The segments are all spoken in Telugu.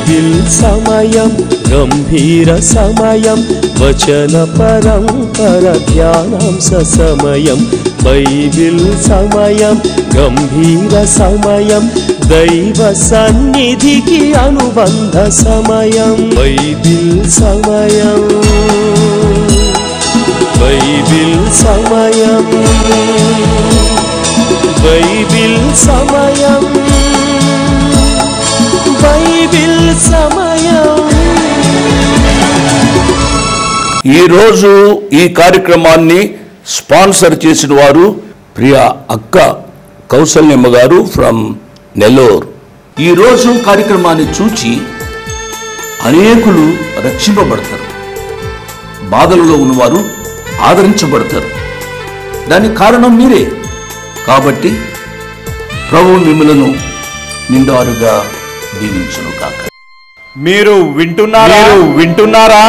బైబిల్ సమయం గంభీర సమయం వచన పరంపర ధ్యానాంశ సమయం బైబిల్ సమయం గంభీర సమయం దైవ సన్నిధికి అనుబంధ సమయం బైబిల్ సమయం బైబిల్ సమయం బైబిల్ సమయం బైబిల్ సమయం ఈరోజు ఈ కార్యక్రమాన్ని స్పాన్సర్ చేసిన వారు ప్రియ అక్క కౌసల్యమ్మ గారు ఫ్రమ్ నెల్లూరు ఈరోజు కార్యక్రమాన్ని చూచి అనేకులు రక్షింపబడతారు బాధలలో ఉన్నవారు ఆదరించబడతారు దానికి కారణం మీరే కాబట్టి ప్రభు మిమ్మలను నిండారుగా దీవించును కాక మీరు వింటున్నారా మీరు వింటున్నారా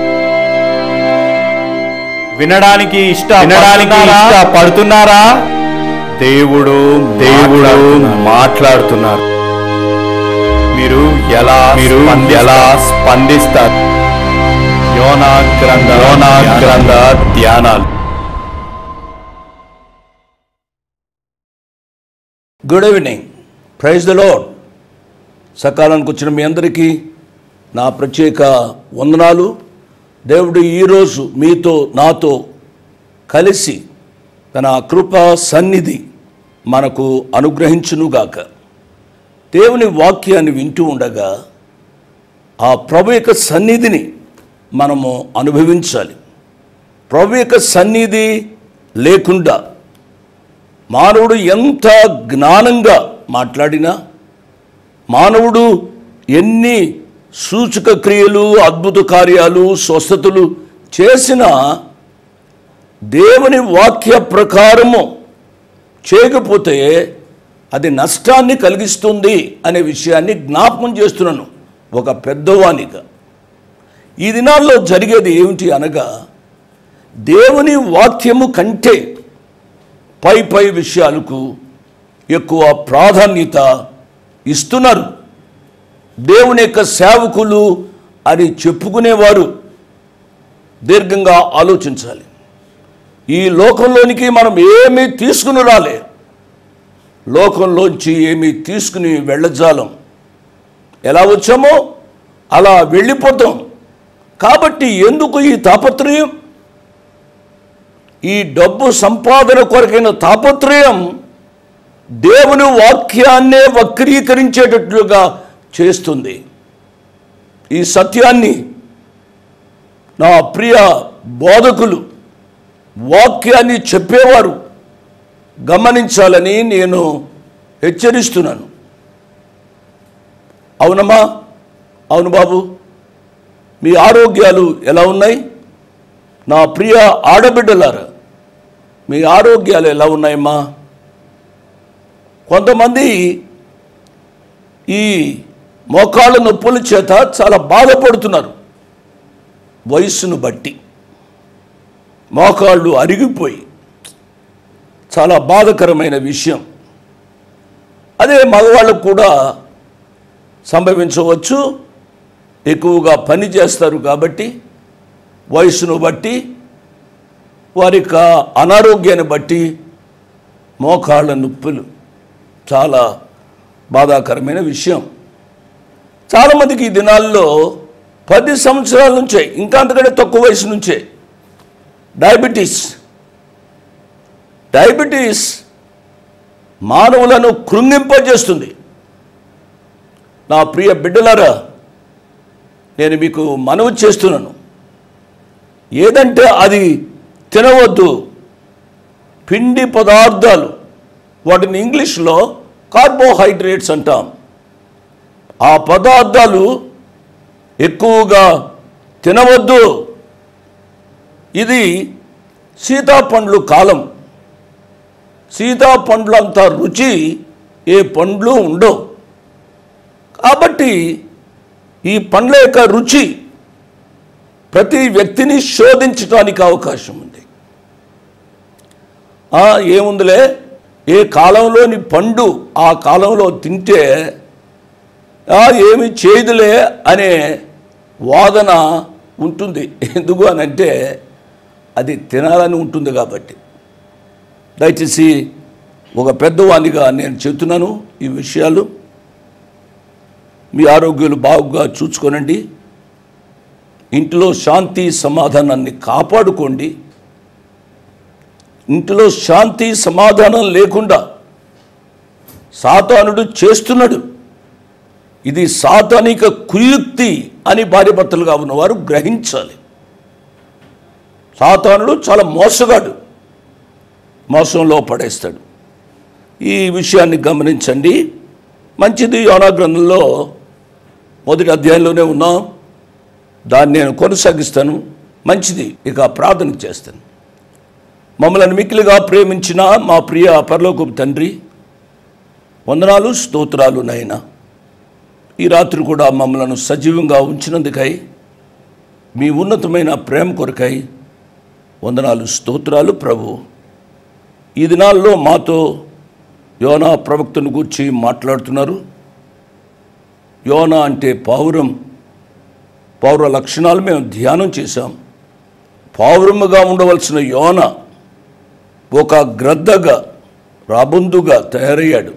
వినడానికి ఇష్ట వినడానికి ఇష్టపడుతున్నారా దేవుడు దేవుడు మాట్లాడుతున్నారు మీరు ఎలా మీరు ఎలా స్పందిస్తారు యోనా గ్రంథ యోనా గ్రంథ ధ్యానాలు good evening praise the lord సకాలానికి వచ్చిన మీ అందరికీ నా ప్రత్యేక వందనాలు దేవుడు ఈరోజు మీతో నాతో కలిసి తన కృపా సన్నిధి మనకు అనుగ్రహించునుగాక దేవుని వాక్యాన్ని వింటూ ఉండగా ఆ ప్రభు యొక్క సన్నిధిని మనము అనుభవించాలి ప్రభు యొక్క సన్నిధి లేకుండా మానవుడు ఎంత జ్ఞానంగా మాట్లాడినా మానవుడు ఎన్ని సూచక క్రియలు అద్భుత కార్యాలు స్వస్థతలు చేసినా దేవుని వాక్య ప్రకారము చేయకపోతే అది నష్టాన్ని కలిగిస్తుంది అనే విషయాన్ని జ్ఞాపకం చేస్తున్నాను ఒక పెద్దవానిగా ఈ దినాల్లో జరిగేది ఏమిటి అనగా దేవుని వాక్యము కంటే పై పై విషయాలకు ఎక్కువ ప్రాధాన్యత ఇస్తున్నారు దేవుని యొక్క సేవకులు అని చెప్పుకునేవారు దీర్ఘంగా ఆలోచించాలి ఈ లోకంలోనికి మనం ఏమీ తీసుకుని రాలే లోకంలోంచి ఏమీ తీసుకుని వెళ్ళజాలం ఎలా వచ్చామో అలా వెళ్ళిపోతాం కాబట్టి ఎందుకు ఈ తాపత్రయం ఈ డబ్బు సంపాదన కొరకైన తాపత్రయం దేవుని వాక్యాన్నే వక్రీకరించేటట్లుగా చేస్తుంది ఈ సత్యాన్ని నా ప్రియ బోధకులు వాక్యాన్ని చెప్పేవారు గమనించాలని నేను హెచ్చరిస్తున్నాను అవునమ్మా అవును బాబు మీ ఆరోగ్యాలు ఎలా ఉన్నాయి నా ప్రియ ఆడబిడ్డలారా మీ ఆరోగ్యాలు ఎలా ఉన్నాయమ్మా కొంతమంది ఈ మోకాళ్ళ నొప్పుల చేత చాలా బాధపడుతున్నారు వయస్సును బట్టి మోకాళ్ళు అరిగిపోయి చాలా బాధకరమైన విషయం అదే మగవాళ్ళకు కూడా సంభవించవచ్చు ఎక్కువగా పని చేస్తారు కాబట్టి వయసును బట్టి వారి యొక్క అనారోగ్యాన్ని బట్టి మోకాళ్ళ నొప్పులు చాలా బాధాకరమైన విషయం చాలామందికి ఈ దినాల్లో పది సంవత్సరాల నుంచే ఇంకా అంతకంటే తక్కువ వయసు నుంచే డయాబెటీస్ డయాబెటీస్ మానవులను కృంగింపజేస్తుంది నా ప్రియ బిడ్డలారా నేను మీకు మనవి చేస్తున్నాను ఏదంటే అది తినవద్దు పిండి పదార్థాలు వాటిని ఇంగ్లీష్లో కార్బోహైడ్రేట్స్ అంటాం ఆ పదార్థాలు ఎక్కువగా తినవద్దు ఇది సీతాపండ్లు కాలం సీతాపండ్లంత రుచి ఏ పండ్లు ఉండవు కాబట్టి ఈ పండ్ల యొక్క రుచి ప్రతి వ్యక్తిని శోధించడానికి అవకాశం ఉంది ఆ, ఏముందిలే ఏ కాలంలోని పండు ఆ కాలంలో తింటే "ఆ, ఏమి చేయదులే అనే వాదన ఉంటుంది ఎందుకు అని అంటే అది తినాలని ఉంటుంది కాబట్టి దయచేసి ఒక పెద్దవానిగా నేను చెప్తున్నాను ఈ విషయాలు మీ ఆరోగ్యాలు బాగుగా చూసుకోనండి ఇంట్లో శాంతి సమాధానాన్ని కాపాడుకోండి ఇంట్లో శాంతి సమాధానం లేకుండా సాతానుడు చేస్తున్నాడు ఇది సాతానిక కుయుక్తి అని భార్యభర్తలుగా ఉన్నవారు గ్రహించాలి సాతానుడు చాలా మోసగాడు మోసంలో పడేస్తాడు ఈ విషయాన్ని గమనించండి మంచిది యోనా గ్రంథంలో మొదటి అధ్యాయంలోనే ఉన్నాం దాన్ని నేను కొనసాగిస్తాను మంచిది ఇక ప్రార్థన చేస్తాను మమ్మల్ని మిక్కిలిగా ప్రేమించిన మా ప్రియ పరలోకపు తండ్రి వందనాలు స్తోత్రాలు నాయనా ఈ రాత్రి కూడా మమ్మలను సజీవంగా ఉంచినందుకై మీ ఉన్నతమైన ప్రేమ కొరకై వందనాలు స్తోత్రాలు ప్రభు ఈ దినాల్లో మాతో యోనా ప్రవక్తను గూర్చి మాట్లాడుతున్నారు యోనా అంటే పావురం పౌర లక్షణాలు మేము ధ్యానం చేశాం పావురముగా ఉండవలసిన యోన ఒక గ్రద్దగా రాబందుగా తయారయ్యాడు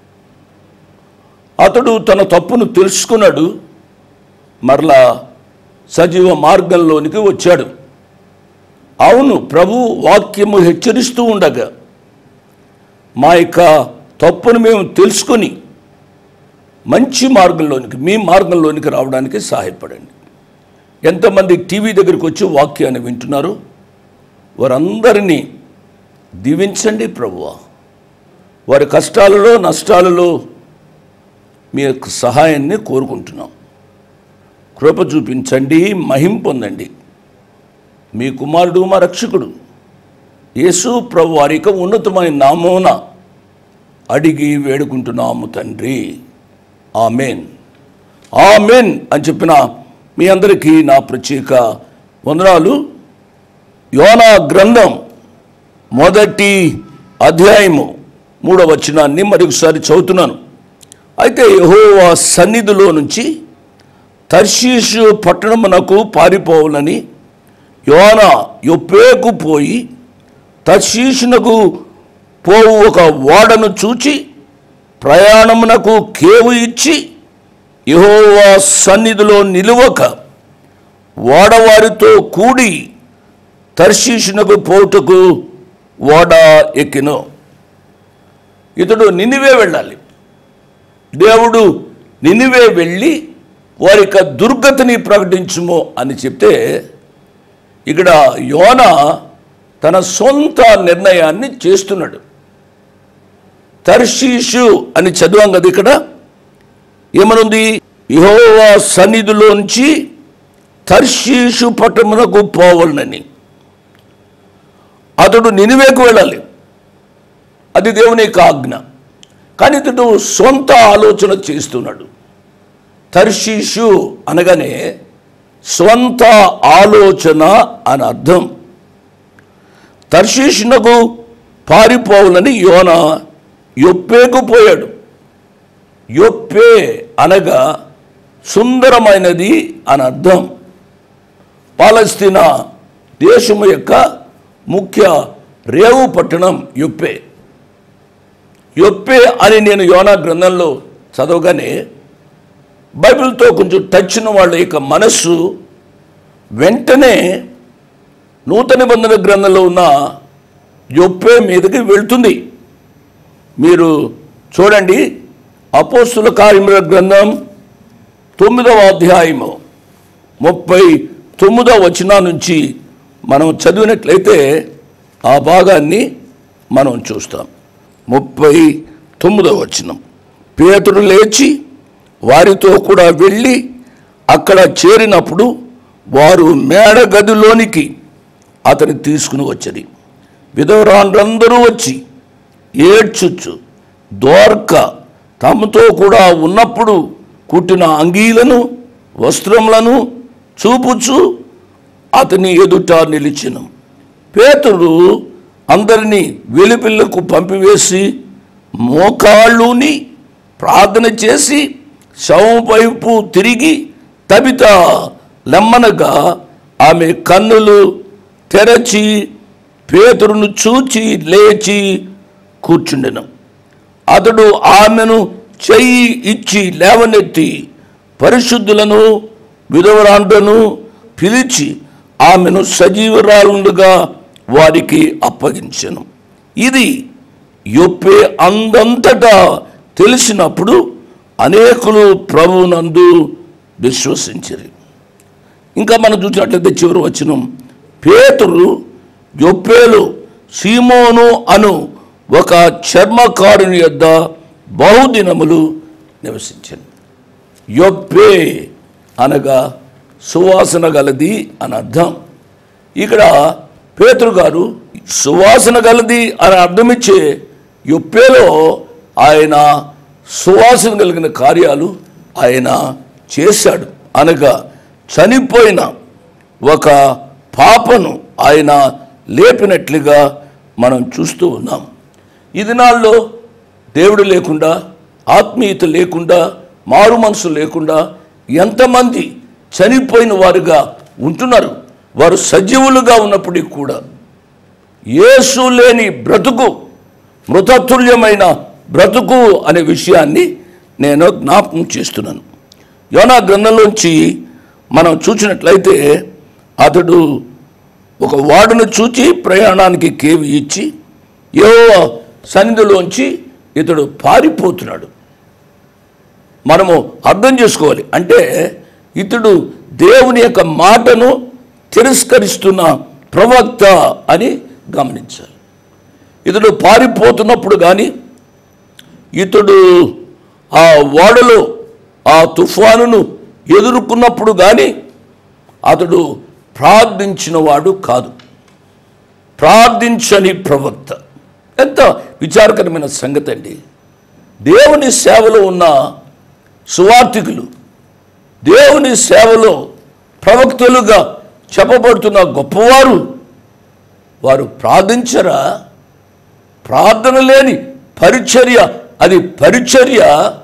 అతడు తన తప్పును తెలుసుకున్నాడు మరలా సజీవ మార్గంలోనికి వచ్చాడు అవును ప్రభు వాక్యము హెచ్చరిస్తూ ఉండగా మా యొక్క తప్పును మేము తెలుసుకొని మంచి మార్గంలోనికి మీ మార్గంలోనికి రావడానికి సహాయపడండి ఎంతమంది టీవీ దగ్గరికి వచ్చి వాక్యాన్ని వింటున్నారు వారందరినీ దీవించండి ప్రభువా వారి కష్టాలలో నష్టాలలో మీ యొక్క సహాయాన్ని కోరుకుంటున్నాం కృప చూపించండి మహిం పొందండి మీ కుమారుడు మా రక్షకుడు యేసు ప్రభు వారి యొక్క ఉన్నతమైన నామోన అడిగి వేడుకుంటున్నాము తండ్రి ఆమెన్ ఆమెన్ అని చెప్పిన మీ అందరికీ నా ప్రత్యేక వందనాలు యోనా గ్రంథం మొదటి అధ్యాయము మూడవ వచనాన్ని మరొకసారి చదువుతున్నాను అయితే యెహోవా సన్నిధిలో నుంచి తర్షీషు పట్టణమునకు పారిపోవాలని యోన యొప్పేకు పోయి తర్షీషునకు పోవు ఒక ఓడను చూచి ప్రయాణమునకు కేవు ఇచ్చి యెహోవా సన్నిధిలో నిలువక ఓడవారితో కూడి తర్షీషునకు పోటుకు ఓడ ఎక్కిను ఇతడు నినివే వెళ్ళాలి దేవుడు నినివే వెళ్ళి వారి యొక్క దుర్గతిని ప్రకటించుము అని చెప్తే ఇక్కడ యోన తన సొంత నిర్ణయాన్ని చేస్తున్నాడు తర్షీషు అని చదివాం కదా ఇక్కడ ఏమనుంది యెహోవా సన్నిధిలోంచి తర్షీషు పట్టణమునకు పోవాలని అతడు నినివేకు వెళ్ళాలి అది దేవుని యొక్క ఆజ్ఞ కానీ ఇతడు సొంత ఆలోచన చేస్తున్నాడు తర్షీషు అనగానే స్వంత ఆలోచన అని అర్థం తర్షీషునకు పారిపోవాలని యోన యొప్పేకు పోయాడు యొప్పే అనగా సుందరమైనది అని అర్థం పాలస్తీనా దేశము యొక్క ముఖ్య రేవు పట్టణం యొప్పే యొప్పే అని నేను యోనా గ్రంథంలో చదవగానే బైబిల్తో కొంచెం టచ్ ఉన్న వాళ్ళ యొక్క మనస్సు వెంటనే నూతన నిబంధన గ్రంథంలో ఉన్న యొప్పే మీదకి వెళ్తుంది మీరు చూడండి అపోస్తుల కార్యముల గ్రంథం తొమ్మిదవ అధ్యాయము ముప్పై తొమ్మిదవ వచనం నుంచి మనం చదివినట్లయితే ఆ భాగాన్ని మనం చూస్తాం ముప్పై తొమ్మిదవ వచనం పేతుడు లేచి వారితో కూడా వెళ్ళి అక్కడ చేరినప్పుడు వారు మేడ గదిలోనికి అతని తీసుకుని వచ్చది విధవరాండ్రందరూ వచ్చి ఏడ్చుచ్చు దోర్క తమతో కూడా ఉన్నప్పుడు కుట్టిన అంగీలను వస్త్రములను చూపుచు అతని ఎదుట నిలిచెను పేతుడు అందరినీ వెలిపిల్లకు పంపివేసి మోకాళ్ళుని ప్రార్థన చేసి శవం వైపు తిరిగి తబిత లెమ్మనగా ఆమె కన్నులు తెరచి పేతురును చూచి లేచి కూర్చుండెను అతడు ఆమెను చెయ్యి ఇచ్చి లేవనెత్తి పరిశుద్ధులను విధవరాంటను పిలిచి ఆమెను సజీవరాలుగా వారికి అప్పగించెను ఇది యొప్పే అందంతటా తెలిసినప్పుడు అనేకులు ప్రభునందు విశ్వసించరు ఇంకా మనం చూసినట్లయితే చివరి వచనం పేతురు యొప్పేలు సీమోను అను ఒక చర్మకారుని యొద్ద బహుదినములు నివసించాను యొప్పే అనగా సువాసన గలది అని అర్థం ఇక్కడ పేతురు గారు సువాసన గలది అని అర్థమిచ్చే యొప్పేలో ఆయన సువాసన కలిగిన కార్యాలు ఆయన చేశాడు అనగా చనిపోయిన ఒక పాపను ఆయన లేపినట్లుగా మనం చూస్తూ ఉన్నాం ఈ దినాల్లో దేవుడు లేకుండా ఆత్మీయత లేకుండా మారు మనసు లేకుండా ఎంతమంది చనిపోయిన వారుగా ఉంటున్నారు వారు సజీవులుగా ఉన్నప్పటికీ కూడా యేసు లేని బ్రతుకు మృతతుల్యమైన బ్రతుకు అనే విషయాన్ని నేను జ్ఞాపకం చేస్తున్నాను యోనా గ్రంథంలోంచి మనం చూసినట్లయితే అతడు ఒక వాడును చూచి ప్రయాణానికి కేవి ఇచ్చి ఏవో సన్నిధిలోంచి ఇతడు పారిపోతున్నాడు మనము అర్థం చేసుకోవాలి అంటే ఇతడు దేవుని యొక్క మాటను తిరస్కరిస్తున్న ప్రవక్త అని గమనించాలి ఇతడు పారిపోతున్నప్పుడు కానీ ఇతడు ఆ ఓడలో ఆ తుఫానును ఎదుర్కొన్నప్పుడు కానీ అతడు ప్రార్థించిన వాడు కాదు ప్రార్థించని ప్రవక్త ఎంత విచారకరమైన సంగతి అండి దేవుని సేవలో ఉన్న సువార్థికులు దేవుని సేవలో ప్రవక్తలుగా చెప్పబడుతున్న గొప్పవారు వారు ప్రార్థించరా ప్రార్థన లేని పరిచర్య అది పరిచర్య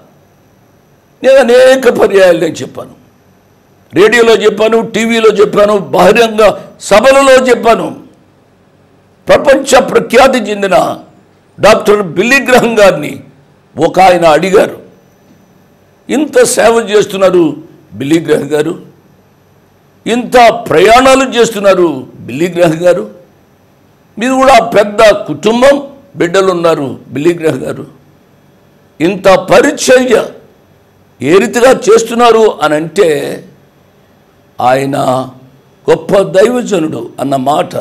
నేను అనేక పర్యాయాలు నేను చెప్పాను రేడియోలో చెప్పాను టీవీలో చెప్పాను బహిరంగ సభలలో చెప్పాను ప్రపంచ ప్రఖ్యాతి చెందిన డాక్టర్ బిల్లీ గ్రహం గారిని ఒక ఆయన అడిగారు ఇంత సేవ చేస్తున్నారు బిల్లీ గ్రహం గారు ఇంత ప్రయాణాలు చేస్తున్నారు బిల్లీ గ్రహం గారు మీరు కూడా పెద్ద కుటుంబం బిడ్డలు ఉన్నారు బిల్లీ గ్రహం గారు ఇంత పరిచర్య ఏ రీతిగా చేస్తున్నారు అని అంటే ఆయన గొప్ప దైవజనుడు అన్న మాట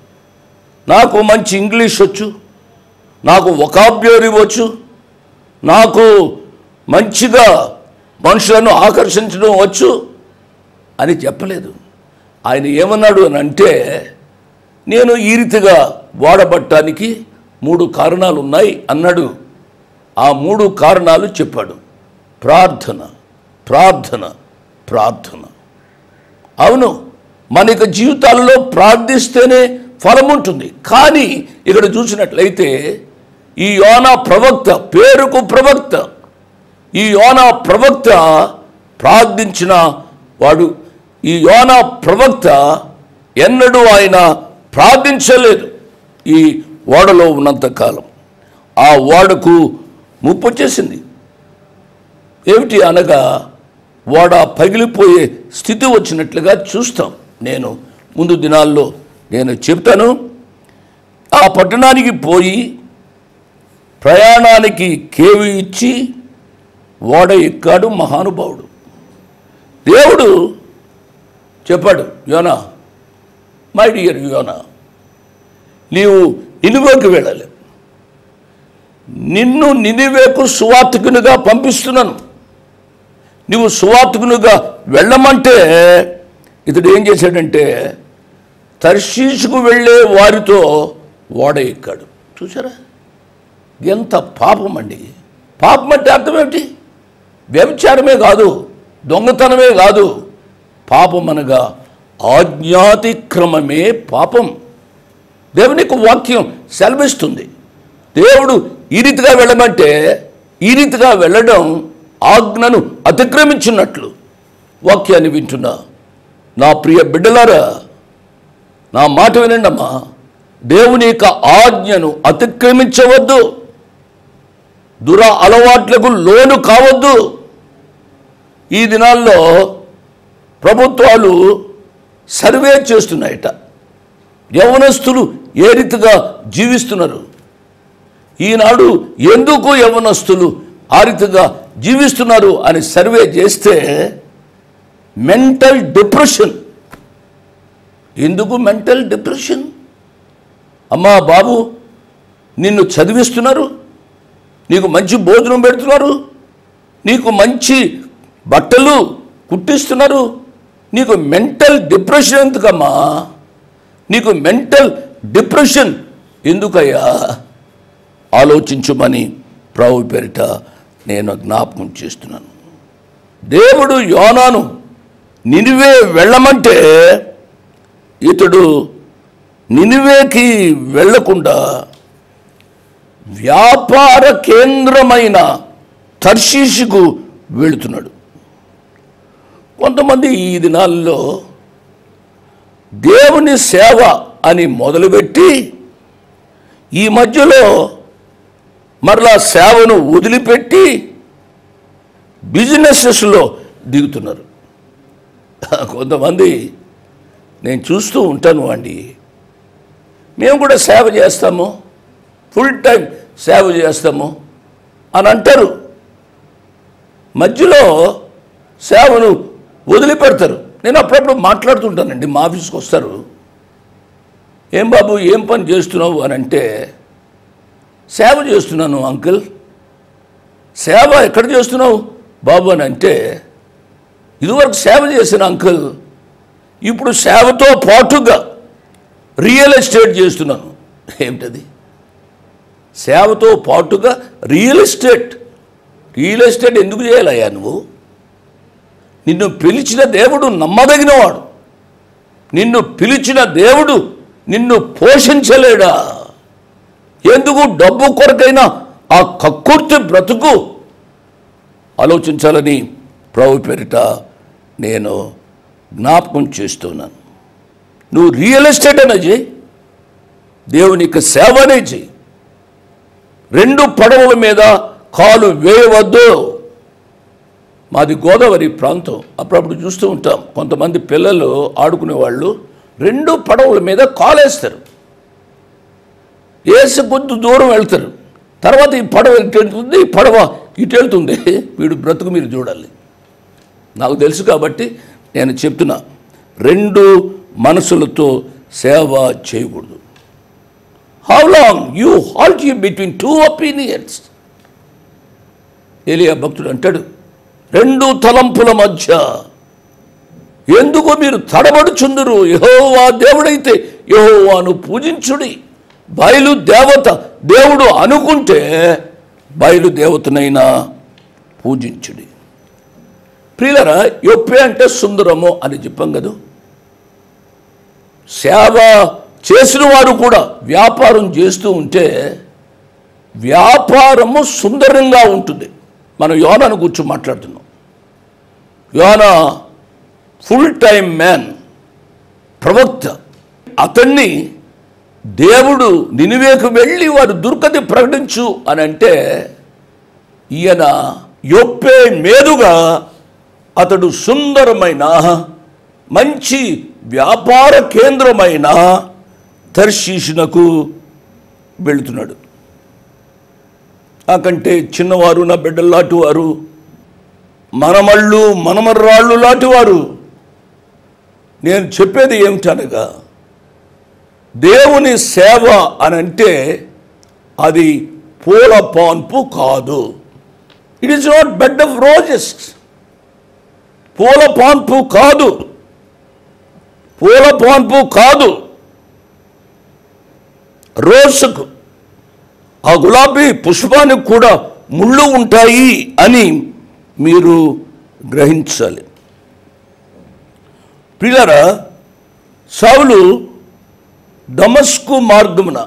నాకు మంచి ఇంగ్లీష్ వచ్చు నాకు ఒకాబ్యులరీ వచ్చు నాకు మంచిగా మనుషులను ఆకర్షించడం వచ్చు అని చెప్పలేదు ఆయన ఏమన్నాడు అని అంటే నేను ఈ రీతిగా వాడబట్టానికి మూడు కారణాలు ఉన్నాయి అన్నాడు ఆ మూడు కారణాలు చెప్పాడు ప్రార్థన ప్రార్థన ప్రార్థన అవును మన యొక్క జీవితాలలో ప్రార్థిస్తేనే ఫలం ఉంటుంది కానీ ఇక్కడ చూసినట్లయితే ఈ యోనా ప్రవక్త పేరుకు ప్రవక్త ఈ యోనా ప్రవక్త ప్రార్థించిన వాడు ఈ యోనా ప్రవక్త ఎన్నడూ ఆయన ప్రార్థించలేదు ఈ ఓడలో ఉన్నంతకాలం ఆ ఓడకు ముప్పు వచ్చేసింది ఏమిటి అనగా ఓడ పగిలిపోయే స్థితి వచ్చినట్లుగా చూస్తాం నేను ముందు దినాల్లో నేను చెప్తాను ఆ పట్టణానికి పోయి ప్రయాణానికి కేవి ఇచ్చి ఓడ ఎక్కాడు మహానుభావుడు దేవుడు చెప్పాడు యోనా మై డియర్ యోనా నీవు నినువేకు వెళ్ళాలి నిన్ను నినివేకు సువార్తికునిగా పంపిస్తున్నాను నువ్వు సువార్తికునిగా వెళ్ళమంటే ఇతడు ఏం చేశాడంటే తర్షీసుకు వెళ్ళే వారితో ఓడ ఎక్కాడు చూసారా ఎంత పాపం అండి పాపం అంటే అర్థం ఏమిటి వ్యభిచారమే కాదు దొంగతనమే కాదు పాపం అనగా ఆజ్ఞాతిక్రమమే పాపం దేవునికి వాక్యం సెలవిస్తుంది దేవుడు ఈ రీతిగా వెళ్ళమంటే ఈ రీతిగా వెళ్ళడం ఆజ్ఞను అతిక్రమించున్నట్లు వాక్యాన్ని వింటున్నా నా ప్రియ బిడ్డలారా నా మాట వినండమ్మా దేవుని యొక్క ఆజ్ఞను అతిక్రమించవద్దు దుర అలవాట్లకు లోను కావద్దు ఈ దినాల్లో ప్రభుత్వాలు సర్వే చేస్తున్నాయట యవనస్తులు ఏ రీతిగా జీవిస్తున్నారు ఈనాడు ఎందుకు యవనస్తులు ఆ రీతిగా జీవిస్తున్నారు అని సర్వే చేస్తే మెంటల్ డిప్రెషన్ ఎందుకు మెంటల్ డిప్రెషన్ అమ్మా బాబు నిన్ను చదివిస్తున్నారు నీకు మంచి భోజనం పెడుతున్నారు నీకు మంచి బట్టలు కుట్టిస్తున్నారు నీకు మెంటల్ డిప్రెషన్ ఎందుకమ్మా నీకు మెంటల్ డిప్రెషన్ ఎందుకయ్యా ఆలోచించమని ప్రభు పేరిట నేను జ్ఞాపకం చేస్తున్నాను దేవుడు యోనాను నినివే వెళ్ళమంటే ఇతడు నినివేకి వెళ్ళకుండా వ్యాపార కేంద్రమైన తర్షీషుకు వెళుతున్నాడు కొంతమంది ఈ దినాల్లో దేవుని సేవ అని మొదలుపెట్టి ఈ మధ్యలో మరలా సేవను వదిలిపెట్టి బిజినెసెస్లో దిగుతున్నారు కొంతమంది నేను చూస్తూ ఉంటాను అండి మేము కూడా సేవ చేస్తాము ఫుల్ టైం సేవ చేస్తాము అని అంటారు మధ్యలో సేవను వదిలిపెడతారు నేను అప్పుడప్పుడు మాట్లాడుతుంటానండి మా ఆఫీస్కి వస్తారు ఏం బాబు ఏం పని చేస్తున్నావు అని అంటే సేవ చేస్తున్నాను అంకుల్ సేవ ఎక్కడ చేస్తున్నావు బాబు అని అంటే ఇదివరకు సేవ చేసిన అంకుల్ ఇప్పుడు సేవతో పాటుగా రియల్ ఎస్టేట్ చేస్తున్నాను ఏమిటది సేవతో పాటుగా రియల్ ఎస్టేట్ రియల్ ఎస్టేట్ ఎందుకు చేయాలయ్యా నువ్వు నిన్ను పిలిచిన దేవుడు నమ్మదగినవాడు నిన్ను పిలిచిన దేవుడు నిన్ను పోషించలేడా ఎందుకు డబ్బు కొరకైనా ఆ కక్కుర్తి బ్రతుకు ఆలోచించాలని ప్రభు పేరిట నేను జ్ఞాపకం చేస్తున్నాను నువ్వు రియల్ ఎస్టేట్ అనే చేయి దేవునికి సేవ అనే చేయి రెండు పడవల మీద కాలు వేయవద్దు మాది గోదావరి ప్రాంతం అప్పుడప్పుడు చూస్తూ ఉంటాం కొంతమంది పిల్లలు ఆడుకునే వాళ్ళు రెండు పడవల మీద కాలేస్తారు వేసి కొద్ది దూరం వెళ్తారు తర్వాత ఈ పడవ ఇటు వెళ్తుంది ఈ పడవ ఇటు వెళ్తుంది వీడు బ్రతుకు మీరు చూడాలి నాకు తెలుసు కాబట్టి నేను చెప్తున్నా రెండు మనసులతో సేవ చేయకూడదు how long you halt you between two opinions ఏలియా భక్తుడు అంటాడు రెండు తలంపుల మధ్య ఎందుకు మీరు తడబడుచుందురు యహోవా దేవుడైతే యహోవాను పూజించుడి బయలు దేవత దేవుడు అనుకుంటే బయలు దేవతనైనా పూజించుడి ప్రియులరా యొప్పే అంటే సుందరము అని చెప్పాం కదా సేవ చేసిన వారు కూడా వ్యాపారం చేస్తూ ఉంటే వ్యాపారము సుందరంగా ఉంటుంది మనం యోనాను కూర్చో మాట్లాడుతున్నాం యోన ఫుల్ టైం మ్యాన్ ప్రవక్త అతన్ని దేవుడు నినివేకు వెళ్ళి వారు దుర్గతి ప్రకటించు అని అంటే ఈయన యొప్పే మేదుగా అతడు సుందరమైన మంచి వ్యాపార కేంద్రమైన తర్శీషునకు వెళుతున్నాడు నాకంటే చిన్నవారు నా బిడ్డల్లాంటి వారు మనమళ్ళు మనమర్రాళ్ళు లాంటి వారు నేను చెప్పేది ఏమిటనగా దేవుని సేవ అని అంటే అది పూల పాన్పు కాదు it is not bed of roses పూల పాన్పు కాదు పూల పాన్పు కాదు రోజుకు ఆ గులాబీ పుష్పానికి కూడా ముళ్ళు ఉంటాయి అని మీరు గ్రహించాలి పిల్లరా సౌలు దమస్కు మార్గమున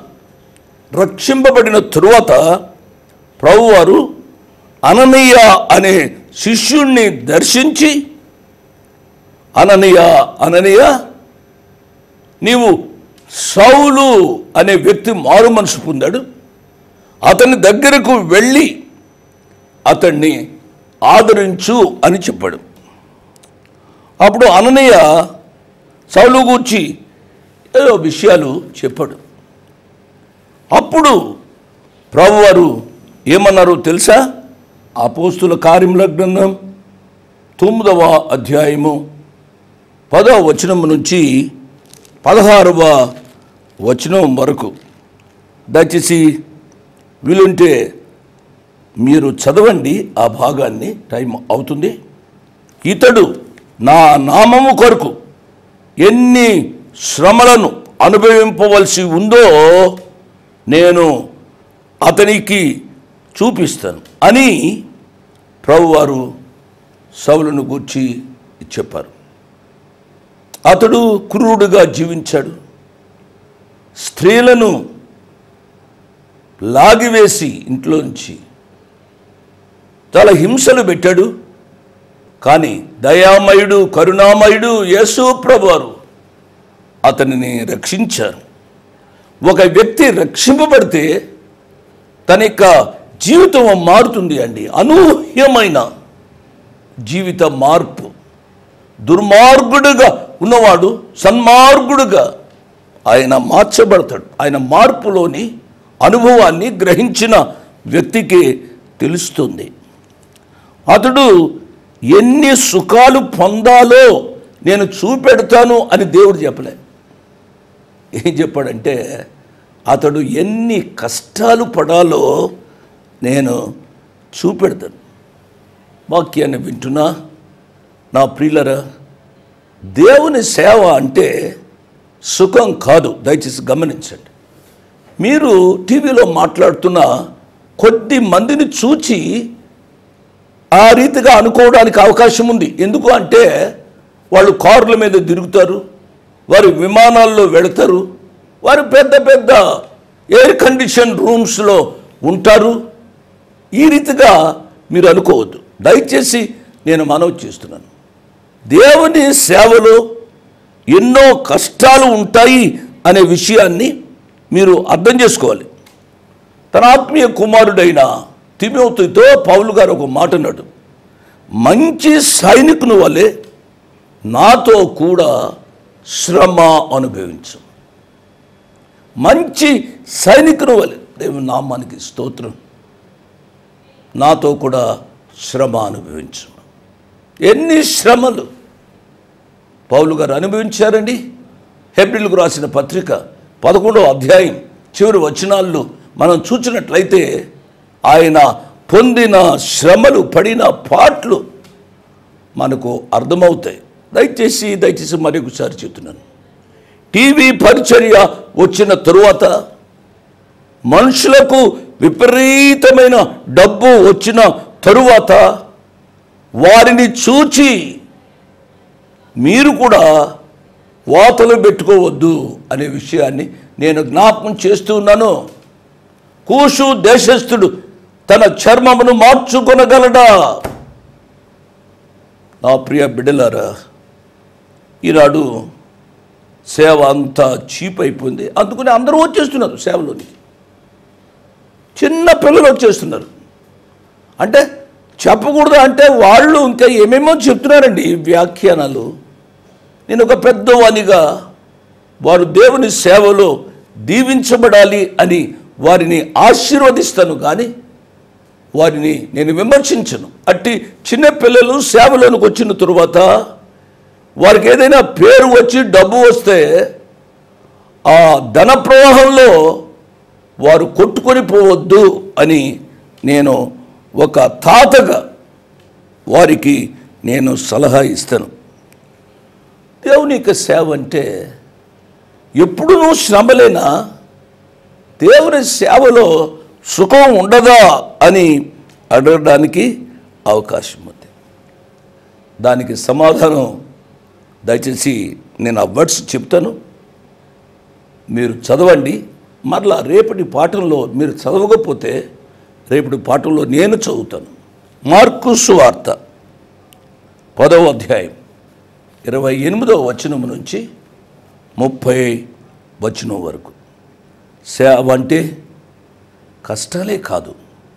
రక్షింపబడిన తరువాత ప్రభువారు అననీయ అనే శిష్యుణ్ణి దర్శించి అననీయ అననీయ నీవు సౌలు అనే వ్యక్తి మారు మనసు పొందాడు అతని దగ్గరకు వెళ్ళి అతన్ని ఆదరించు అని చెప్పాడు అప్పుడు అననీయ సౌలు గూర్చి ఏదో విషయాలు చెప్పాడు అప్పుడు ప్రభువారు ఏమన్నారో తెలుసా అపోస్తుల కార్యముల గ్రంథం తొమ్మిదవ అధ్యాయము పదవ వచనం నుంచి పదహారవ వచనం వరకు దయచేసి వీలుంటే మీరు చదవండి ఆ భాగాన్ని టైం అవుతుంది ఇతడు నా నామము కొరకు ఎన్ని శ్రమలను అనుభవింపవలసి ఉందో నేను అతనికి చూపిస్తాను అని ప్రభువారు సౌలును గూర్చి చెప్పారు అతడు క్రూరుడుగా జీవించాడు స్త్రీలను లాగివేసి ఇంట్లోంచి చాలా హింసలు పెట్టాడు కానీ దయామయుడు కరుణామయుడు యేసు ప్రభువారు అతనిని రక్షించారు ఒక వ్యక్తి రక్షింపబడితే తన యొక్క జీవితం మారుతుంది అండి అనూహ్యమైన జీవిత మార్పు దుర్మార్గుడుగా ఉన్నవాడు సన్మార్గుడుగా ఆయన మార్చబడతాడు ఆయన మార్పులోని అనుభవాన్ని గ్రహించిన వ్యక్తికి తెలుస్తుంది అతడు ఎన్ని సుఖాలు పొందాలో నేను చూపెడతాను అని దేవుడు చెప్పలే ఏం చెప్పాడంటే అతడు ఎన్ని కష్టాలు పడాలో నేను చూపెడతాను వాక్యాన్ని వింటున్నా నా ప్రియులరా దేవుని సేవ అంటే సుఖం కాదు దయచేసి గమనించండి మీరు టీవీలో మాట్లాడుతున్న కొద్ది మందిని చూచి ఆ రీతిగా అనుకోవడానికి అవకాశం ఉంది ఎందుకు అంటే వాళ్ళు కార్ల మీద తిరుగుతారు వారు విమానాల్లో వెళతారు వారు పెద్ద పెద్ద ఎయిర్ కండిషన్ రూమ్స్లో ఉంటారు ఈ రీతిగా మీరు అనుకోవద్దు దయచేసి నేను మనవి చేస్తున్నాను దేవుని సేవలో ఎన్నో కష్టాలు ఉంటాయి అనే విషయాన్ని మీరు అర్థం చేసుకోవాలి తన ఆత్మీయ కుమారుడైన తిమోతితో పౌలు గారు ఒక మాట అన్నాడు మంచి సైనికుని వలె నాతో కూడా శ్రమ అనుభవించు మంచి సైనికుని వలె దేవుని నామానికి స్తోత్రం నాతో కూడా శ్రమ అనుభవించు ఎన్ని శ్రమలు పౌలు గారు అనుభవించారండి హెబ్రిల్కు రాసిన పత్రిక పదకొండవ అధ్యాయం చివరి వచనాల్లో మనం చూసినట్లయితే ఆయన పొందిన శ్రమలు పడిన పాట్లు మనకు అర్థమవుతాయి దయచేసి దయచేసి మరొకసారి చెప్తున్నాను టీవీ పరిచర్య వచ్చిన తరువాత మనుషులకు విపరీతమైన డబ్బు వచ్చిన తరువాత వారిని చూచి మీరు కూడా వాతలు పెట్టుకోవద్దు అనే విషయాన్ని నేను జ్ఞాపకం చేస్తూ ఉన్నాను కూషు దేశస్థుడు తన చర్మమును మార్చుకొనగలడా నా ప్రియ బిడ్డలారా ఈనాడు సేవ అంతా చీప్ అయిపోయింది అందుకని అందరూ వచ్చేస్తున్నారు సేవలోనికి చిన్న పిల్లలు వచ్చేస్తున్నారు అంటే చెప్పకూడదు అంటే వాళ్ళు ఇంకా ఏమేమో చెప్తున్నారండి ఈ వ్యాఖ్యానాలు నేను ఒక పెద్దవానిగా వారు దేవుని సేవలో దీవించబడాలి అని వారిని ఆశీర్వదిస్తాను కానీ వారిని నేను విమర్శించను అట్టి చిన్న పిల్లలు సేవలోనికి వచ్చిన తరువాత వారికి ఏదైనా పేరు వచ్చి డబ్బు వస్తే ఆ ధన ప్రవాహంలో వారు కొట్టుకొని పోవద్దు అని నేను ఒక తాతగా వారికి నేను సలహా ఇస్తాను దేవుని యొక్క సేవ అంటే ఎప్పుడు నువ్వు శ్రమలేనా దేవుని సేవలో సుఖం ఉండదా అని అడగడానికి అవకాశం ఉంది దానికి సమాధానం దయచేసి నేను ఆ వర్డ్స్ చెప్తాను మీరు చదవండి మరలా రేపటి పాఠంలో మీరు చదవకపోతే రేపటి పాఠంలో నేను చదువుతాను మార్కు సువార్త పదవ అధ్యాయం ఇరవై ఎనిమిదవ వచనం నుంచి ముప్పై వచనం వరకు సేవ అంటే కష్టాలే కాదు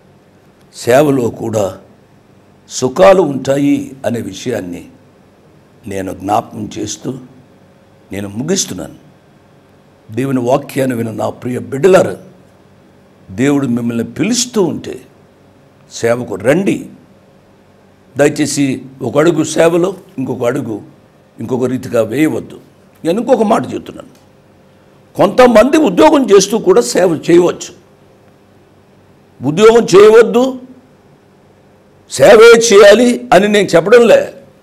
సేవలో కూడా సుఖాలు ఉంటాయి అనే విషయాన్ని నేను జ్ఞాపకం చేస్తూ నేను ముగిస్తున్నాను దేవుని వాక్యాన్ని విన్న నా ప్రియ బిడ్డలారు దేవుడు మిమ్మల్ని పిలుస్తూ ఉంటే సేవకు రండి దయచేసి ఒక అడుగు సేవలో ఇంకొక అడుగు ఇంకొక రీతిగా వేయవద్దు నేను ఇంకొక మాట చెప్తున్నాను కొంతమంది ఉద్యోగం చేస్తూ కూడా సేవ చేయవచ్చు ఉద్యోగం చేయవద్దు సేవే చేయాలి అని నేను చెప్పడంలే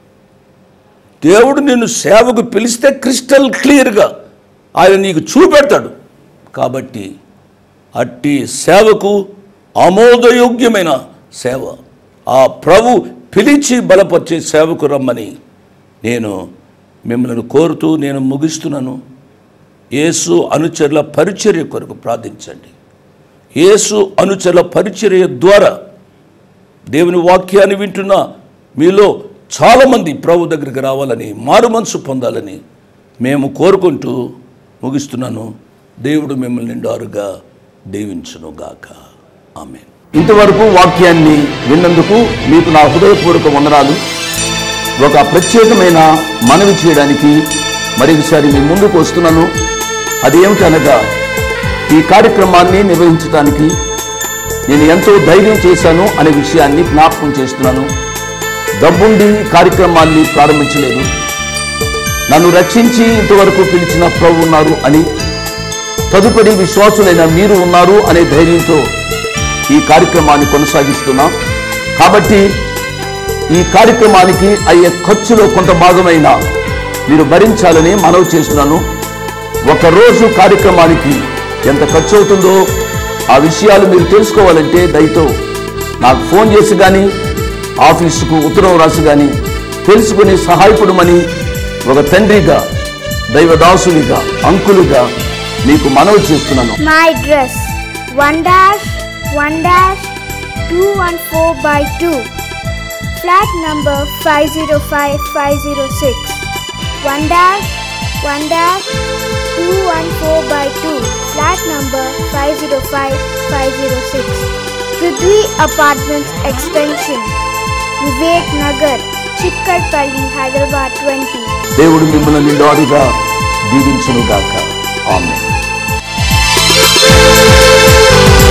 దేవుడు నిన్ను సేవకు పిలిస్తే క్రిస్టల్ క్లియర్గా ఆయన నీకు చూపెడతాడు కాబట్టి అట్టి సేవకు ఆమోదయోగ్యమైన సేవ ఆ ప్రభు పిలిచి బలపరిచే సేవకు రమ్మని నేను మిమ్మల్ని కోరుతూ నేను ముగిస్తున్నాను యేసు అనుచరుల పరిచర్య కొరకు ప్రార్థించండి యేసు అనుచరుల పరిచర్య ద్వారా దేవుని వాక్యాన్ని వింటున్న మీలో చాలామంది ప్రభు దగ్గరికి రావాలని మారు మనసు పొందాలని మేము కోరుకుంటూ ముగిస్తున్నాను దేవుడు మిమ్మల్ని నిండారుగా దీవించునుగాక ఆమె ఇంతవరకు వాక్యాన్ని విన్నందుకు మీకు నా హృదయపూర్వక వందనాలు ఒక ప్రత్యేకమైన మనవి చేయడానికి మరొకసారి మీ ముందుకు వస్తున్నాను అదేమిటనగా ఈ కార్యక్రమాన్ని నిర్వహించడానికి నేను ఎంతో ధైర్యం చేశాను అనే విషయాన్ని జ్ఞాపకం చేస్తున్నాను డబ్బుండి కార్యక్రమాన్ని ప్రారంభించలేదు నన్ను రక్షించి ఇంతవరకు పిలిచిన ప్రభు ఉన్నారు అని తదుపరి విశ్వాసులైన మీరు ఉన్నారు అనే ధైర్యంతో ఈ కార్యక్రమాన్ని కొనసాగిస్తున్నాం కాబట్టి ఈ కార్యక్రమానికి అయ్యే ఖర్చులో కొంత భాగమైన మీరు భరించాలని మనవి చేస్తున్నాను ఒక రోజు కార్యక్రమానికి ఎంత ఖర్చు అవుతుందో ఆ విషయాలు మీరు తెలుసుకోవాలంటే దయతో నాకు ఫోన్ చేసి కానీ ఆఫీసుకు ఉత్తరం రాసి కానీ తెలుసుకుని సహాయపడమని ఒక తండ్రిగా దైవదాసునిగా అంకులుగా మీకు మనవి చేస్తున్నాను My address 1 dash 1 dash 214 by 2 flat number 505506 1 dash 1 dash 214 by 2 flat number 505506 Prithvi Apartments Extension Vivek Nagar Chikkarpalli Hyderabad 20 దేవుడు మిమ్మల్ని నిండాడుగా దీవించునుగాక ఆమె